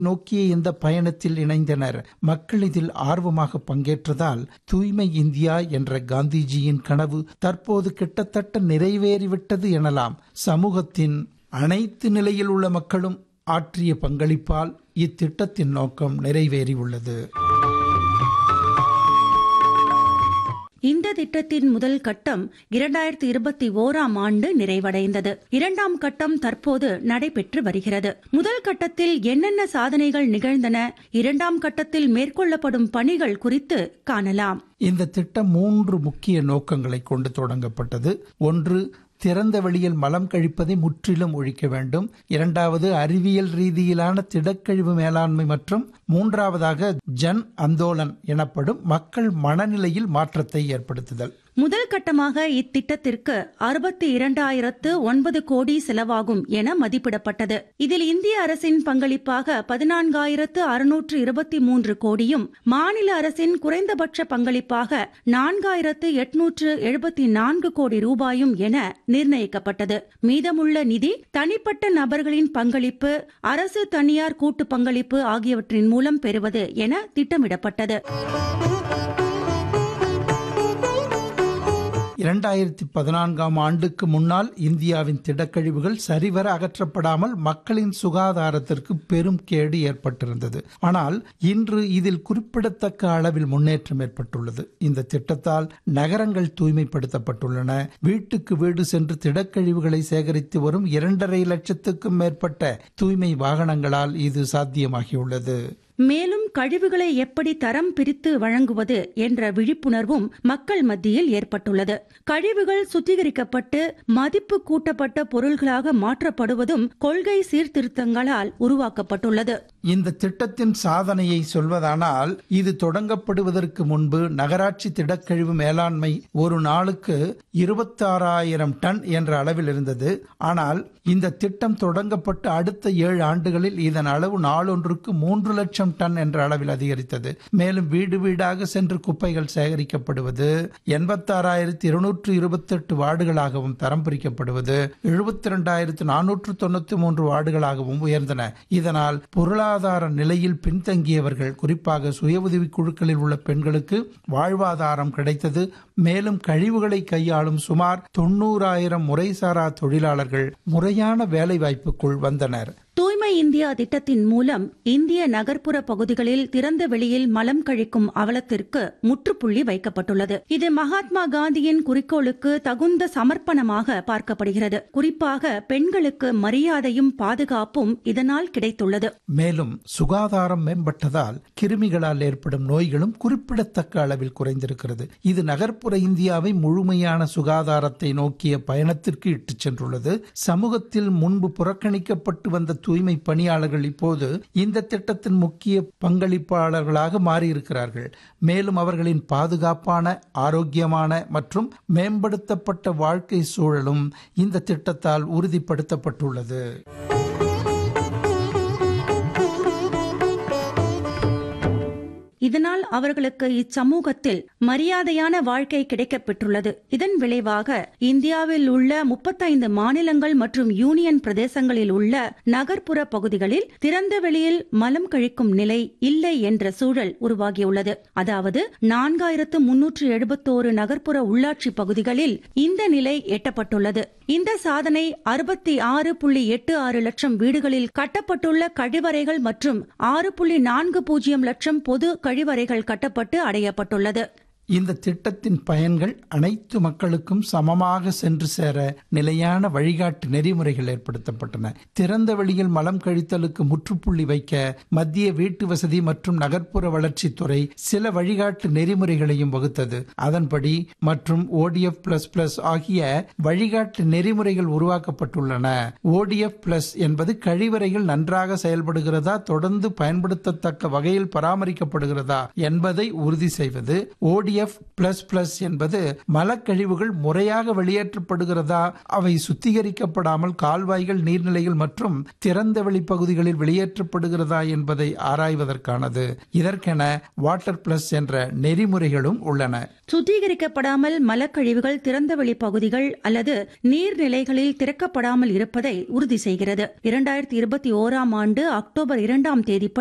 நோக்கிய இந்த பயணத்தில் இணைந்தனர் மக்கள் இதில் ஆர்வமாக பங்கேற்றதால் தூய்மை இந்தியா என்ற காந்திஜியின் கனவு தற்போது கிட்டத்தட்ட நிறைவேறிவிட்டது எனலாம் சமூகத்தின் அனைத்து நிலையில் உள்ள மக்களும் ஆற்றிய பங்களிப்பால் இத்திட்டத்தின் நோக்கம் நிறைவேறியுள்ளது இந்த திட்டத்தின் முதல் கட்டம் இரண்டாயிரத்தி இருபத்தி ஓராம் ஆண்டு நிறைவடைந்தது இரண்டாம் கட்டம் தற்போது நடைபெற்று வருகிறது முதல் கட்டத்தில் என்னென்ன சாதனைகள் நிகழ்ந்தன இரண்டாம் கட்டத்தில் மேற்கொள்ளப்படும் பணிகள் குறித்து காணலாம் இந்த திட்டம் மூன்று முக்கிய நோக்கங்களை கொண்டு தொடங்கப்பட்டது ஒன்று திறந்த வெளியில் மலம் கழிப்பதை முற்றிலும் ஒழிக்க வேண்டும் இரண்டாவது அறிவியல் ரீதியிலான திடக்கழிவு மேலாண்மை மற்றும் மூன்றாவதாக ஜன் அந்தோலன் எனப்படும் மக்கள் மனநிலையில் மாற்றத்தை ஏற்படுத்துதல் முதல் கட்டமாக இத்திட்டத்திற்கு அறுபத்தி இரண்டாயிரத்து ஒன்பது கோடி செலவாகும் என மதிப்பிடப்பட்டது இதில் இந்திய அரசின் பங்களிப்பாக பதினான்காயிரத்து அறுநூற்று இருபத்தி மூன்று கோடியும் மாநில அரசின் குறைந்தபட்ச பங்களிப்பாக நான்காயிரத்து எட்நூற்று எழுபத்தி நான்கு கோடி ரூபாயும் என நிர்ணயிக்கப்பட்டது மீதமுள்ள நிதி தனிப்பட்ட நபர்களின் பங்களிப்பு அரசு தனியார் கூட்டு பங்களிப்பு ஆகியவற்றின் மூலம் பெறுவது என திட்டமிடப்பட்டது இரண்டாயிரத்தி பதினான்காம் ஆண்டுக்கு முன்னால் இந்தியாவின் திடக்கழிவுகள் சரிவர அகற்றப்படாமல் மக்களின் சுகாதாரத்திற்கு பெரும் கேடு ஏற்பட்டிருந்தது ஆனால் இன்று இதில் குறிப்பிடத்தக்க அளவில் முன்னேற்றம் ஏற்பட்டுள்ளது இந்த திட்டத்தால் நகரங்கள் தூய்மைப்படுத்தப்பட்டுள்ளன வீட்டுக்கு வீடு சென்று திடக்கழிவுகளை சேகரித்து வரும் இரண்டரை லட்சத்துக்கும் மேற்பட்ட தூய்மை வாகனங்களால் இது சாத்தியமாகியுள்ளது மேலும் கழிவுகளை எப்படி தரம் பிரித்து வழங்குவது என்ற விழிப்புணர்வும் மக்கள் மத்தியில் ஏற்பட்டுள்ளது கழிவுகள் சுத்திகரிக்கப்பட்டு மதிப்பு கூட்டப்பட்ட பொருள்களாக மாற்றப்படுவதும் கொள்கை சீர்திருத்தங்களால் உருவாக்கப்பட்டுள்ளது இந்த திட்டத்தின் சாதனையை சொல்வதானால் இது தொடங்கப்படுவதற்கு முன்பு நகராட்சி திடக்கழிவு மேலாண்மை ஒரு நாளுக்கு இருபத்தாறாயிரம் டன் என்ற அளவில் இருந்தது ஆனால் இந்த திட்டம் தொடங்கப்பட்டு அடுத்த ஏழு ஆண்டுகளில் இதன் அளவு நாளொன்றுக்கு மூன்று லட்சம் டன் என்ற அளவில் அதிகரித்தது மேலும் வீடு வீடாக சென்று குப்பைகள் சேகரிக்கப்படுவது எண்பத்தாறாயிரத்தி இருநூற்று இருபத்தி எட்டு வார்டுகளாகவும் தரம் பிரிக்கப்படுவது எழுபத்தி இரண்டாயிரத்து நானூற்று தொண்ணூத்தி மூன்று வார்டுகளாகவும் உயர்ந்தன இதனால் பொருளாதார நிலையில் பின்தங்கியவர்கள் குறிப்பாக சுய உதவி குழுக்களில் உள்ள பெண்களுக்கு வாழ்வாதாரம் கிடைத்தது மேலும் கழிவுகளை கையாளும் சுமார் தொண்ணூறாயிரம் முறைசாரா தொழிலாளர்கள் முறையான வேலைவாய்ப்புக்குள் வந்தனர் தூய்மை இந்தியா திட்டத்தின் மூலம் இந்திய நகர்ப்புற பகுதிகளில் திறந்த வெளியில் மலம் கழிக்கும் அவலத்திற்கு முற்றுப்புள்ளி வைக்கப்பட்டுள்ளது இது மகாத்மா காந்தியின் குறிக்கோளுக்கு தகுந்த சமர்ப்பணமாக பார்க்கப்படுகிறது குறிப்பாக பெண்களுக்கு மரியாதையும் பாதுகாப்பும் இதனால் கிடைத்துள்ளது மேலும் சுகாதாரம் மேம்பட்டதால் கிருமிகளால் ஏற்படும் நோய்களும் குறிப்பிடத்தக்க அளவில் குறைந்திருக்கிறது இது நகர்ப்புற இந்தியாவை முழுமையான சுகாதாரத்தை நோக்கிய பயணத்திற்கு இட்டுச் சென்றுள்ளது சமூகத்தில் முன்பு புறக்கணிக்கப்பட்டு வந்த தூய்மை பணியாளர்கள் இப்போது இந்த திட்டத்தின் முக்கிய பங்களிப்பாளர்களாக மாறியிருக்கிறார்கள் மேலும் அவர்களின் பாதுகாப்பான ஆரோக்கியமான மற்றும் மேம்படுத்தப்பட்ட வாழ்க்கை சூழலும் இந்த திட்டத்தால் உறுதிப்படுத்தப்பட்டுள்ளது இதனால் அவர்களுக்கு இச்சமூகத்தில் மரியாதையான வாழ்க்கை கிடைக்கப் பெற்றுள்ளது இதன் விளைவாக இந்தியாவில் உள்ள முப்பத்தைந்து மாநிலங்கள் மற்றும் யூனியன் பிரதேசங்களில் உள்ள நகர்ப்புற பகுதிகளில் திறந்த வெளியில் மலம் கழிக்கும் நிலை இல்லை என்ற சூழல் உருவாகியுள்ளது அதாவது நான்காயிரத்து முன்னூற்று எழுபத்தோரு நகர்ப்புற உள்ளாட்சி பகுதிகளில் இந்த நிலை எட்டப்பட்டுள்ளது இந்த சாதனை அறுபத்தி ஆறு புள்ளி எட்டு ஆறு லட்சம் வீடுகளில் கட்டப்பட்டுள்ள கழிவறைகள் மற்றும் ஆறு புள்ளி நான்கு பூஜ்ஜியம் லட்சம் பொது கழிவறைகள் கட்டப்பட்டு அடையப்பட்டுள்ளது இந்த திட்டத்தின் பயன்கள் அனைத்து மக்களுக்கும் சமமாக சென்று சேர நிலையான வழிகாட்டு நெறிமுறைகள் ஏற்படுத்தப்பட்டன திறந்த வெளியில் மலம் கழித்தலுக்கு முற்றுப்புள்ளி வைக்க மத்திய வீட்டு வசதி மற்றும் நகர்ப்புற வளர்ச்சித்துறை சில வழிகாட்டு நெறிமுறைகளையும் வகுத்தது அதன்படி மற்றும் ஓடிஎஃப் பிளஸ் பிளஸ் ஆகிய வழிகாட்டு நெறிமுறைகள் உருவாக்கப்பட்டுள்ளன ஓடிஎஃப் பிளஸ் என்பது கழிவறைகள் நன்றாக செயல்படுகிறதா தொடர்ந்து பயன்படுத்தத்தக்க வகையில் பராமரிக்கப்படுகிறதா என்பதை உறுதி செய்வது ஓடிஎஃப் டிஎஃப் பிளஸ் பிளஸ் என்பது மலக்கழிவுகள் முறையாக வெளியேற்றப்படுகிறதா அவை சுத்திகரிக்கப்படாமல் கால்வாய்கள் நீர்நிலைகள் மற்றும் திறந்தவெளி பகுதிகளில் வெளியேற்றப்படுகிறதா என்பதை ஆராய்வதற்கானது இதற்கென வாட்டர் பிளஸ் என்ற நெறிமுறைகளும் உள்ளன சுத்திகரிக்கப்படாமல் மலக்கழிவுகள் திறந்தவெளி பகுதிகள் அல்லது நீர்நிலைகளில் திறக்கப்படாமல் இருப்பதை உறுதி செய்கிறது இரண்டாயிரத்தி இருபத்தி ஓராம் ஆண்டு அக்டோபர் இரண்டாம் தேதி